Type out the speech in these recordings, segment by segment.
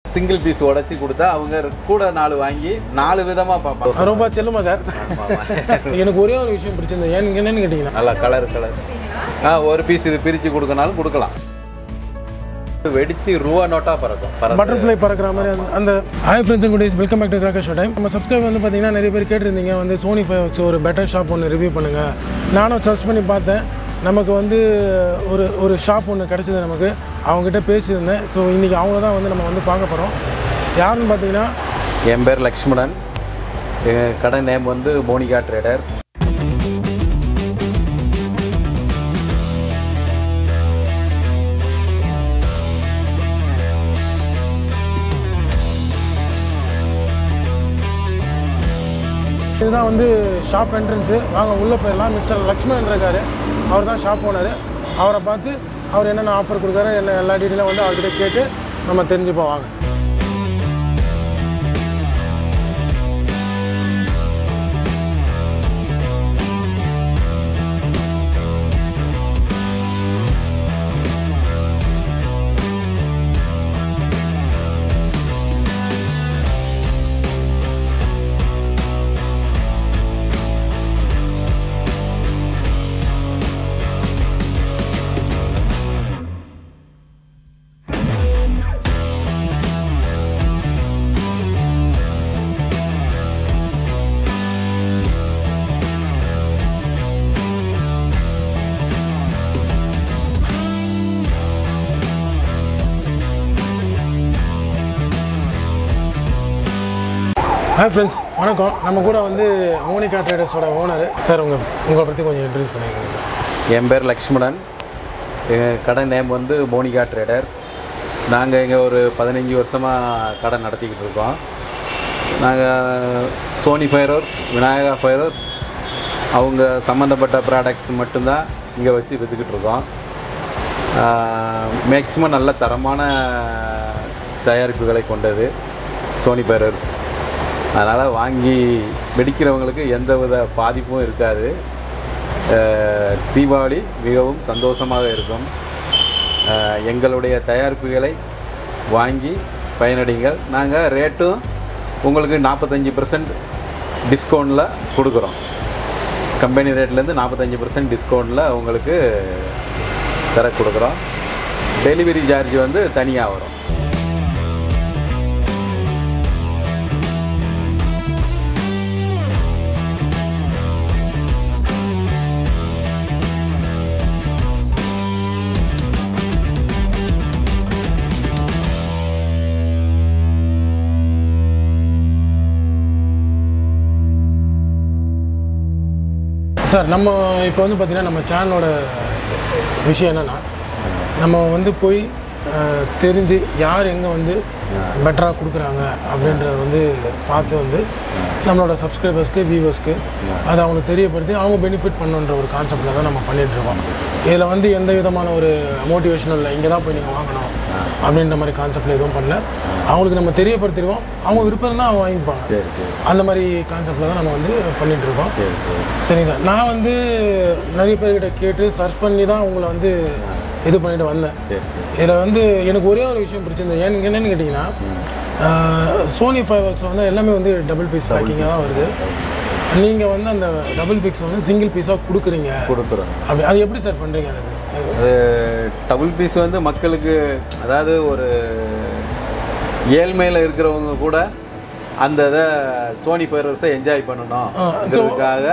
Single piece உடைச்சி கொடுத்தா அவங்க கூட நாலு வாங்கி நாலு விதமா பார்ப்பாங்க ரொம்ப செல்லுமா சார் ஆமா, ஆமா. எனக்கு ஒரே ஒரு விஷயம் பிடிச்சிருந்தது ஏன்னு என்னன்னு கேட்டிங்கன்னா நல்லா கலர் கலர் ஆ ஒரு பீஸ் இது பிரித்து கொடுக்கனாலும் கொடுக்கலாம் வெடிச்சு ரூபா நோட்டா பறக்கும் பறந்து பட்டர்ஃப்ளை பறக்கிற மாதிரி அந்த அந்த hi friends good welcome back to cracker show time நம்ம சப்ஸ்கிரைப் வந்து பார்த்தீங்கன்னா நிறைய பேர் கேட்டிருந்தீங்க வந்து சோனி ஃபைவ் எக்ஸ் ஒரு பெட்டர் ஷாப் ஒன்று ரிவ்யூ பண்ணுங்கள் நானும் சர்ச் பண்ணி பார்த்தேன் நமக்கு வந்து ஒரு ஒரு ஷாப் ஒன்று கிடச்சிது நமக்கு அவங்ககிட்ட பேசியிருந்தேன் ஸோ இன்றைக்கி அவங்கள தான் வந்து நம்ம வந்து பார்க்க போகிறோம் யாருன்னு பார்த்தீங்கன்னா என் பேர் லக்ஷ்மணன் எங்கள் கடை நேம் வந்து மோனிகா ட்ரேடர்ஸ் இதுதான் வந்து ஷாப் என்ட்ரன்ஸு வாங்க உள்ளே போயிடலாம் மிஸ்டர் லக்ஷ்மணன் இருக்காரு அவர் தான் ஷாப் ஓனர் அவரை பார்த்து அவர் என்னென்ன ஆஃபர் கொடுக்குறாரு என்ன எல்லா டீட்டெயிலும் வந்து அவர்கிட்ட கேட்டு நம்ம தெரிஞ்சுப்போம் வாங்க ஹாய் ஃப்ரெண்ட்ஸ் வணக்கம் நம்ம கூட வந்து மோனிகா ட்ரேடர்ஸோட ஓனர் சார் உங்கள் உங்களை பற்றி கொஞ்சம் இன்ட்ரடியூஸ் பண்ணியிருக்கேங்க சார் என் பேர் லக்ஷ்மணன் எங்கள் கடை நேம் வந்து மோனிகா ட்ரேடர்ஸ் நாங்கள் இங்கே ஒரு பதினஞ்சு வருஷமாக கடை நடத்திக்கிட்டு இருக்கோம் நாங்கள் சோனி ஃபைரோர்ஸ் விநாயகா ஃபைரோர்ஸ் அவங்க சம்மந்தப்பட்ட ப்ராடக்ட்ஸ் மட்டும்தான் இங்கே வச்சு விற்றுக்கிட்டு இருக்கோம் மேக்ஸிமம் நல்ல தரமான தயாரிப்புகளை கொண்டது சோனி ஃபைரோர்ஸ் அதனால் வாங்கி வெடிக்கிறவங்களுக்கு எந்தவித பாதிப்பும் இருக்காது அஹ், தீபாவளி மிகவும் சந்தோஷமாக இருக்கும் அஹ், எங்களுடைய தயாரிப்புகளை வாங்கி பயனடைங்கள் நாங்கள் ரேட்டும் உங்களுக்கு நாற்பத்தஞ்சு பர்சன்ட் டிஸ்கவுண்டில் கொடுக்குறோம் கம்பெனி ரேட்லேருந்து நாற்பத்தஞ்சு பர்சன்ட் டிஸ்கவுண்டில் உங்களுக்கு சரக்கு கொடுக்குறோம் டெலிவரி சார்ஜ் வந்து தனியாக வரும் சார் நம்ம இப்போ வந்து பார்த்திங்கன்னா நம்ம சேனலோட விஷயம் என்னென்னா நம்ம வந்து போய் அஹ், தெரிஞ்சு யார் எங்கே வந்து பெட்டராக கொடுக்குறாங்க அப்படின்றத வந்து பார்த்து வந்து நம்மளோட சப்ஸ்கிரைபர்ஸ்க்கு வியூவர்ஸ்க்கு அதை அவங்களுக்கு தெரியப்படுத்தி அவங்க பெனிஃபிட் பண்ணுன்ற ஒரு கான்செப்டில் தான் நம்ம பண்ணிட்டு இருக்கோம் இதில் வந்து எந்த விதமான ஒரு மோட்டிவேஷனும் இல்லை இங்கே தான் போய் நீங்கள் வாங்கணும் அப்படின்ற மாதிரி கான்செப்டில் எதுவும் பண்ணல அவங்களுக்கு நம்ம தெரியப்படுத்திடுவோம் அவங்க விருப்பம் தான் அவங்க வாங்கிப்பாங்க சரி சரி அந்த மாதிரி கான்செப்டில் தான் நம்ம வந்து பண்ணிட்டு இருக்கோம் சரி சரி சரிங்க சார் நான் வந்து நிறைய பேர்கிட்ட கேட்டு சர்ச் பண்ணி தான் உங்களை வந்து இது பண்ணிட்டு வந்தேன் சரி சரி இதில் வந்து எனக்கு ஒரே ஒரு விஷயம் பிடிச்சிருந்தது ஏன்னு என்னன்னு கேட்டிங்கன்னா சோனி ஃபைவ் ஒர்க்ஸில் வந்து எல்லாமே வந்து டபுள் பீஸ் பேக்கிங்காக தான் வருது நீங்கள் வந்து அந்த டபுள் பீஸ் வந்து சிங்கிள் பீஸாக கொடுக்குறீங்க கொடுக்குறோம் அப்படி அது எப்படி சார் பண்ணுறீங்க அது அது டபுள் பீஸ் வந்து மக்களுக்கு அதாவது ஒரு ஏழ்மையில் இருக்கிறவங்க கூட அந்த இதை சோனி ஃபைரர்ஸை என்ஜாய் பண்ணணும்ங்கிறதுக்காக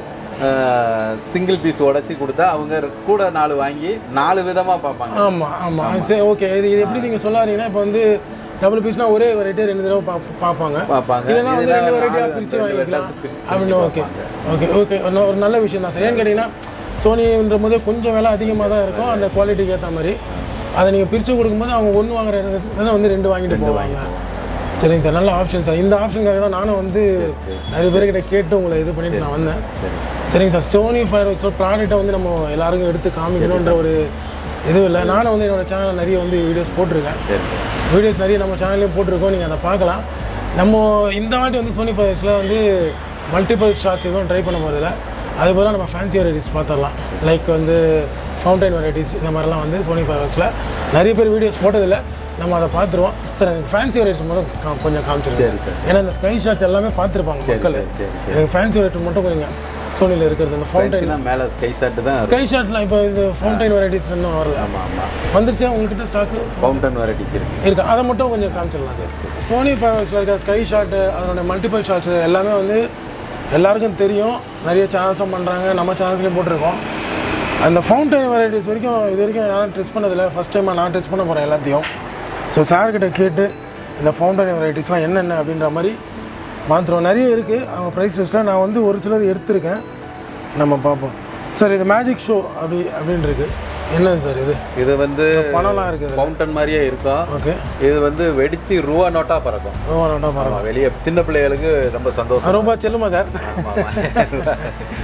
சிங்கிள் பீஸ் உடைச்சி கொடுத்தா அவங்க கூட நாலு வாங்கி நாலு விதமாக பார்ப்பாங்க ஆமாம் ஆமாம் சரி ஓகே இது இது எப்படி நீங்கள் சொல்லாதீங்கன்னா இப்போ வந்து டபுள் பீஸ்னால் ஒரே வெரைட்டியாக ரெண்டு தடவை பா பார்ப்பாங்க பார்ப்பாங்க இல்லைன்னா வந்து இதுல ரெண்டு வெரைட்டியாக நாலு பிரித்து ரெண்டு வாங்கிக்கலாம் வெரைட்டியா பிரிச்சு அப்படின்னு ஓகே ஓகே ஓகே ஒரு ஒரு நல்ல விஷயம் தான் சார் ஏன்னு கேட்டிங்கன்னா சோனின்ற போது கொஞ்சம் விலை அதிகமாக தான் இருக்கும் அந்த குவாலிட்டிக்கு ஏற்ற மாதிரி அதை நீங்கள் பிரித்து கொடுக்கும்போது அவங்க ஒன்று வாங்குற இடத்துல வந்து ரெண்டு வாங்கிட்டு போவாங்க சரிங்க சார் நல்ல ஆப்ஷன் சார் இந்த ஆப்ஷனுக்காக தான் நானும் வந்து நிறைய பேர்கிட்ட கேட்டு உங்களை இது பண்ணிட்டு நான் வந்தேன் சரி சரிங்க சார் ஸ்டோனி ஃபயர் ஒர்க்ஸோட ப்ராடக்ட்டை வந்து நம்ம எல்லாருக்கும் எடுத்து காமிக்கணுன்ற ஒரு இது இல்லை நானும் வந்து என்னோட சேனலில் நிறைய வந்து வீடியோஸ் போட்டிருக்கேன் சரி வீடியோஸ் நிறைய நம்ம சேனல்லையும் போட்டிருக்கோம் நீங்கள் அதை பார்க்கலாம் நம்ம இந்த வாட்டி வந்து சோனி ஃபயர்ஸில் வந்து மல்டிபிள் ஷார்ட்ஸ் எதுவும் ட்ரை பண்ண போகிறதில்ல அதே போல் நம்ம ஃபேன்சி வெரைட்டிஸ் பார்த்துடலாம் லைக் வந்து ஃபவுண்டைன் வெரைட்டிஸ் இந்த மாதிரிலாம் வந்து சோனி ஃபயர்ஸில் நிறைய பேர் வீடியோஸ் போட்டதில்லை நம்ம அதை பார்த்துருவோம் சார் எனக்கு ஃபேன்சி வெரைட்டிஸ் மட்டும் கா- கொஞ்சம் காமிச்சிருங்க சரி, சார் ஏன்னா இந்த ஸ்கை ஷாட்ஸ் எல்லாமே பார்த்துருப்பாங்க மக்கள் சரி, சரி, எனக்கு ஃபேன்சி வெரைட்டி மட்டும் கொஞ்சம் சோனியில் இருக்கிறது இந்த ஃபவுண்டைன் ஃபவுண்டைன் மேலே ஸ்கை ஷாட்டு தான் ஸ்கை ஷாட்லாம் இப்போ இது ஃபவுண்டைன் வெரைட்டிஸ் இன்னும் வரல ஆமாம் ஆமாம் வந்துருச்சா உங்ககிட்ட ஸ்டாக்கு ஃபவுண்டன் வெரைட்டிஸ் இருக்கு இருக்கு அதை மட்டும் கொஞ்சம் காமிச்சிடலாம் சார் சோனி ஃபைவர்ஸில் இருக்க ஸ்கை ஷாட்டு அதோட மல்டிபிள் ஷாட்ஸ் எல்லாமே வந்து எல்லாருக்கும் தெரியும் நிறைய சேனல்ஸும் பண்ணுறாங்க நம்ம சேனல்ஸ்லேயும் போட்டிருக்கோம் அந்த ஃபவுண்டைன் வெரைட்டிஸ் வரைக்கும் இது வரைக்கும் யாரும் டெஸ்ட் பண்ணதில்லை ஃபஸ்ட் டைமாக நான் டெஸ்ட் பண்ண போகிறேன் எல்லாத்தையும் ஸோ சார்கிட்ட கேட்டு இந்த ஃபவுண்டைன் வெரைட்டிஸ்லாம் என்னென்ன அப்படின்ற மாதிரி மாத்திரம் நிறைய இருக்குது அவங்க ப்ரைஸ் லிஸ்ட்டில் நான் வந்து ஒரு சிலது எடுத்திருக்கேன் நம்ம பார்ப்போம் சார் இது மேஜிக் ஷோ அப்படி அப்படின்னு இருக்கு என்னது சார் இது இது வந்து பணம்லாம் இருக்குது ஃபவுண்டன் மாதிரியே இருக்கும் ஓகே இது வந்து வெடிச்சு ரூபா நோட்டா பறக்கும் ரொம்ப நல்லா பாருங்க ஆமா, வெளியே சின்ன பிள்ளைகளுக்கு ரொம்ப சந்தோஷம் ரொம்ப செல்லுமா சார் ஆமா, ஆமா.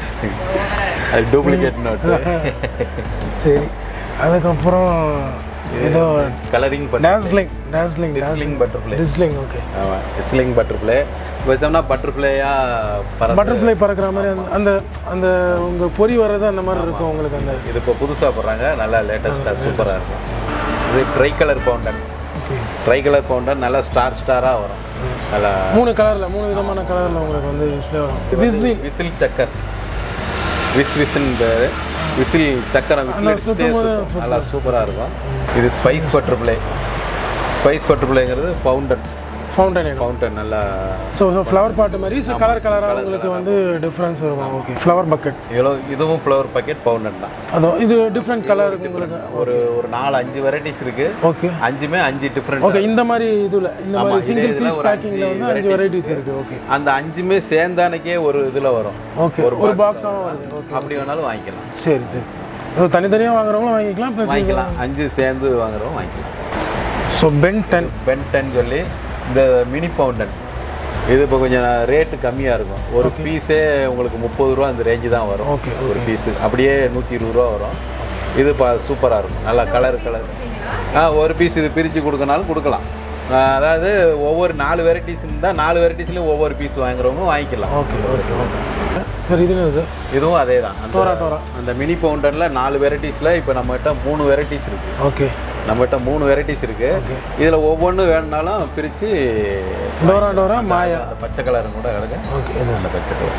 அது டூப்ளிகேட் நோட்டு சரி அதுக்கப்புறம் ஏதோ கலரிங் பண்ணி டேஸ்லிங் டேஸ்லிங் டிஸ்லிங் பட்டர்ஃப்ளை டிஸ்லிங் ஓகே ஆமாம் டிஸ்லிங் பட்டர்ஃப்ளை வச்சோம்னா பட்டர்ஃப்ளையா பறந்து பட்டர்ஃப்ளை பறக்கிற மாதிரி அந்த அந்த அந்த உங்கள் பொறி வர்றது அந்த மாதிரி இருக்கும் உங்களுக்கு அந்த இது இப்போ புதுசாக போடுறாங்க நல்லா லேட்டஸ்ட்டாக சூப்பராக இருக்கும் இது tricolour fountain okay tricolour fountain நல்லா ஸ்டார் ஸ்டாராக வரும் நல்லா மூணு கலரில் மூணு விதமான கலரில் உங்களுக்கு வந்து யூஸ்லேயே வரும் விஸ்லி விசில் சக்கர் விஸ் விசில் பேர் விசில் சக்கரம் விசில் அடிச்சுட்டே சுத்தும் போது சுத்தும். நல்லா சூப்பராக இருக்கும் இது ஸ்பைஸ் பட்டர்ஃப்ளை ஸ்பைஸ் பட்டர்ஃப்ளைங்கிறது பவுண்டன் ஃபவுண்டன் ஃபவுண்டன் நல்லா ஸோ ஃப்ளவர் பாட்டு மாதிரி ஸோ கலர் கலராக உங்களுக்கு வந்து டிஃப்ரென்ஸ் இருக்கும் ஓகே ஃப்ளவர் பக்கெட் இவ்வளோ இதுவும் ஃப்ளவர் பாக்கெட் பவுண்டன் தான் அதோ இது டிஃப்ரெண்ட் கலர் இருக்கு உங்களுக்கு ஒரு ஒரு நாலு அஞ்சு வெரைட்டிஸ் இருக்கு ஓகே அஞ்சுமே அஞ்சு டிஃப்ரெண்ட் ஓகே இந்த மாதிரி இதில் இந்த ஆமா, மாதிரி இதே சிங்கிள் இதுல பீஸ் ஒரு பேக்கிங்கில் அஞ்சு வந்து அஞ்சு varieties வெரைட்டிஸ் இருக்குது ஓகே அந்த அஞ்சுமே சேர்ந்தானக்கே ஒரு இதில் வரும் ஓகே ஒரு பாக்ஸாகவும் வருது ஓகே அப்படி வேணாலும் வாங்கிக்கலாம் சரி சரி ஸோ தனித்தனியாக வாங்குறவங்களும் வாங்கிக்கலாம் ப்ளஸ் வாங்கிக்கலாம் அஞ்சு சேர்ந்து வாங்குறோம் வாங்கிக்கலாம் ஸோ பென் டென் பென்டன் சொல்லி இந்த மினி பவுண்டன் இது இப்போ கொஞ்சம் ரேட்டு கம்மியாக இருக்கும் ஒரு பீஸே உங்களுக்கு முப்பது ரூபா அந்த ரேஞ்சு தான் வரும் ஓகே ஒரு பீஸு அப்படியே நூற்றி இருபது ரூபா வரும் இது பா சூப்பராக இருக்கும் நல்லா கலர் கலர் ஆ ஒரு பீஸ் இது பிரித்து கொடுக்கனாலும் கொடுக்கலாம் ஆ, அதாவது ஒவ்வொரு நாலு வெரைட்டிஸ் இருந்தால் நாலு வெரைட்டிஸ்லையும் ஒவ்வொரு பீஸ் வாங்குறவங்க வாங்கிக்கலாம் ஓகே ஓகே ஓகே சார் இது என்ன சார் இதுவும் அதே தான் அந்த டோரா டோரா அந்த மினி பவுண்டரில் நாலு வெரைட்டிஸில் இப்போ நம்மகிட்ட மூணு வெரைட்டிஸ் இருக்குது ஓகே நம்மகிட்ட மூணு வெரைட்டிஸ் இருக்குது இதில் ஒவ்வொன்றும் வேணுனாலும் பிரித்து டோரா டோரா மாயா அந்த பச்சை கலரும் கூட கிடக்கு ஓகே இது அந்த பச்சை கலர்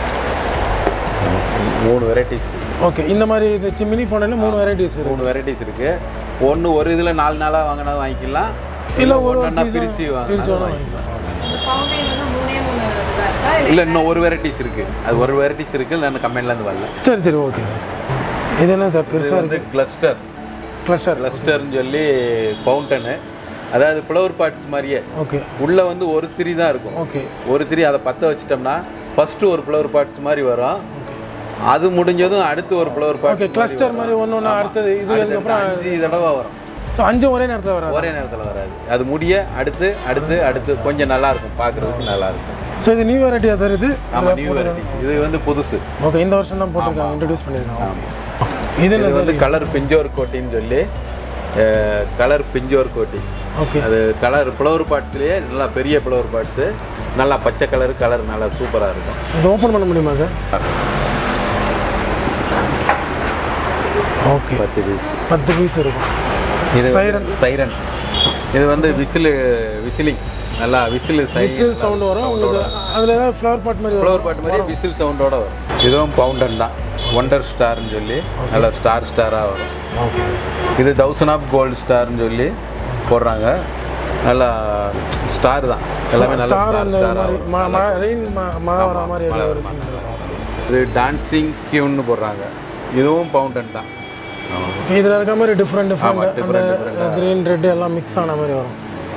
மூணு வெரைட்டிஸ் இருக்கு ஓகே இந்த மாதிரி இது சிமினி ஃபோனில் மூணு வெரைட்டிஸ் இருக்குது மூணு வெரைட்டிஸ் இருக்கு ஒன்று ஒரு இதில் நாலு நாளாக வாங்கினா வாங்கிக்கலாம் இல்லை ஒரு ஒன்றா piece பிரித்து பிரிச்சு வாங்கினா வேணா வாங்கிக்கலாம் ஃபவுண்டைன் வந்து மூணே மூணு இதா இருக்கா இல்லை இல்லை இன்னும் ஒரு வெரைட்டிஸ் இருக்குது அது ஒரு வெரைட்டிஸ் இருக்குது நான் கம்பெனிலேருந்து வரல சரி சரி ஓகே சார் இது என்ன சார் இது பெருசாக வந்து கிளஸ்டர் கிளஸ்டர் கிளஸ்டர்னு சொல்லி ஃபவுண்டனு அதாவது ஃப்ளவர் பார்ட்ஸ் மாதிரியே ஓகே உள்ளே வந்து ஒரு திரி தான் இருக்கும் ஓகே ஒரு திரி அதை பற்ற வச்சிட்டோம்னா ஃபஸ்ட்டு ஒரு ஃப்ளவர் பார்ட்ஸ் மாதிரி வரும் ஓகே அது முடிஞ்சதும் அடுத்து ஒரு ஃப்ளவர் ஓகே பார்ட்ஸ் கிளஸ்டர் மாதிரி ஒன்று ஒன்று அடுத்தது இது அதுக்கப்புறம் அஞ்சு தடவை வரும் ஸோ அஞ்சு ஒரே நேரத்தில் வராது ஒரே நேரத்தில் வராது அது முடிய அடுத்து அடுத்து அடுத்து கொஞ்சம் நல்லா இருக்கும் பார்க்குறதுக்கு நல்லா இருக்கும் ஸோ இது நியூ வெரைட்டியா சார் இது ஆமாம் நியூ வெரைட்டி இது வந்து புதுசு ஓகே இந்த வருஷம் தான் போட்டிருக்காங்க இன்ட்ரடியூஸ் பண்ணியிருக்காங்க ஓகே இது என்ன இது சார் வந்து கலர் பிஞ்சோர் கோட்டின்னு சொல்லி கலர் பிஞ்சோர் கோட்டி ஓகே அது கலர் ஃப்ளவர் பார்ட்ஸ்லேயே நல்லா பெரிய ஃப்ளவர் பார்ட்ஸு நல்லா பச்சை கலர் கலர் நல்லா சூப்பராக இருக்கும் இது ஓப்பன் பண்ண முடியுமா சார் ஓகே பத்து பீஸ் பத்து பீஸ் இருக்கும் இது சைரன் சைரன் இது வந்து விசில் விசிலிங் நல்லா விசில் விசில் சவுண்ட் வரும் உங்களுக்கு அதில் ஏதாவது ஃப்ளவர் பாட் மாதிரி வரும் ஃப்ளவர் பாட்டு மாதிரி விசில் சவுண்டோட வரும் இதுவும் பவுண்டன் தான் ஒண்டர் ஸ்டார்னு சொல்லி நல்லா ஸ்டார் ஸ்டாராக வரும் ஓகே இது தௌசண்ட் ஆஃப் கோல்டு ஸ்டார்னு சொல்லி போடுறாங்க நல்லா ஸ்டார் தான் எல்லாமே நல்லா ஸ்டார் ஸ்டார் அந்த ஸ்டாராக மாதிரி வரும் ம- மழை ரெயின் மழை வர மாதிரி ஏதாவது ஒரு feel இருக்கும். இது டான்சிங் கியூன்னு போடுறாங்க இதுவும் பவுண்டன் தான் ஓகே இதில் இருக்க மாதிரி டிஃப்ரெண்ட் ஆமா, டிஃப்ரெண்ட் அந்த different, different. க்ரீன் ரெட் எல்லாம் மிக்ஸ் ஆன மாதிரி வரும்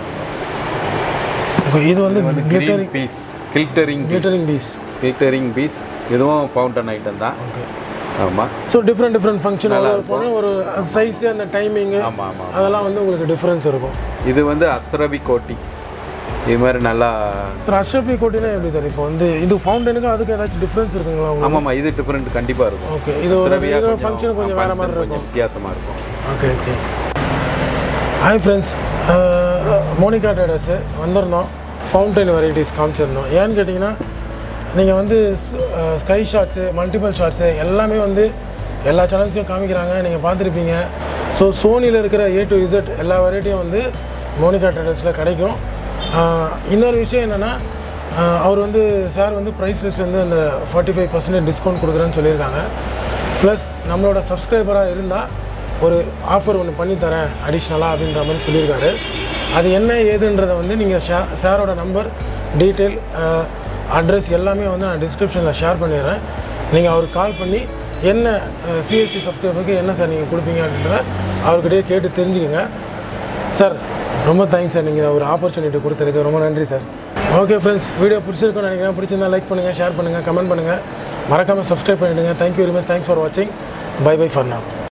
ஓகே இது வந்து green glittering piece glittering glittering piece glittering piece இதுவும் பவுண்டன் ஐட்டம் தான் ஓகே ஆமாம் ஸோ டிஃப்ரெண்ட் டிஃப்ரெண்ட் ஃபங்க்ஷன் போனால் ஒரு சைஸு அந்த டைமிங்கு ஆமாம் ஆமாம் அதெல்லாம் வந்து உங்களுக்கு டிஃப்ரென்ஸ் இருக்கும் இது வந்து அஸ்ரபி கோட்டி இது மாதிரி நல்லா சார் அஷ்ரஃபி கோட்டினா எப்படி சார் இப்போ வந்து இது ஃபவுண்டனுக்கும் அதுக்கு ஏதாச்சும் டிஃப்ரென்ஸ் இருக்குங்களா உங்களுக்கு ஆமாம்மா இது டிஃப்ரெண்ட் கண்டிப்பாக இருக்கும் ஓகே இது ஒரு அஸ்ரபியா இதோட கொஞ்சம் ஃபங்க்ஷன் கொஞ்சம் வேறு மாதிரி function இருக்கும் கொஞ்சம் வித்தியாசமாக இருக்கும் okay okay hi friends Monica traders வந்திருந்தோம் ஃபவுண்டைன் வெரைட்டிஸ் காமிச்சிருந்தோம் ஏன்னு கேட்டிங்கன்னா நீங்கள் வந்து ஸ்கை ஷாட்ஸு மல்டிபிள் ஷாட்ஸு எல்லாமே வந்து எல்லா சேனல்ஸையும் காமிக்கிறாங்க நீங்கள் பார்த்துருப்பீங்க ஸோ சோனியில் இருக்கிற ஏ டு இசட் எல்லா வெரைட்டியும் வந்து மோனிகா ட்ரேடர்ஸில் கிடைக்கும் ஆஹ் இன்னொரு விஷயம் என்னென்னா அவர் வந்து சார் வந்து ப்ரைஸ் லிஸ்ட் வந்து அந்த ஃபார்ட்டி ஃபைவ் பர்சன்டேஜ் டிஸ்கவுண்ட் கொடுக்குறேன்னு சொல்லியிருக்காங்க ப்ளஸ் நம்மளோட சப்ஸ்கிரைபராக இருந்தால் ஒரு ஆஃபர் ஒன்று பண்ணித்தரேன் அடிஷ்னலாக அப்படின்ற மாதிரி சொல்லியிருக்காரு அது என்ன ஏதுன்றதை வந்து நீங்கள் ஷே சாரோட நம்பர் டீட்டெயில் அட்ரஸ் எல்லாமே வந்து நான் டிஸ்கிரிப்ஷனில் ஷேர் பண்ணிடுறேன் நீங்கள் அவருக்கு கால் பண்ணி என்ன சிஎஸ்டி சப்ஸ்கிரைபருக்கு என்ன சார் நீங்கள் கொடுப்பீங்க அப்படின்றத அவர்கிட்டயே கேட்டு தெரிஞ்சுக்கோங்க சார் ரொம்ப தேங்க்ஸ் சார் நீங்கள் ஒரு ஆப்பர்ச்சுனிட்டி கொடுத்ததுக்கு ரொம்ப நன்றி சார் ஓகே ஃப்ரெண்ட்ஸ் வீடியோ பிடிச்சிருக்கும்னு நினைக்கிறேன் பிடிச்சிருந்தா லைக் பண்ணுங்கள் ஷேர் பண்ணுங்கள் கமெண்ட் பண்ணுங்கள் மறக்காமல் சப்ஸ்கிரைப் பண்ணிவிடுங்க thank you very much thanks for வாட்சிங் பை பை ஃபார் now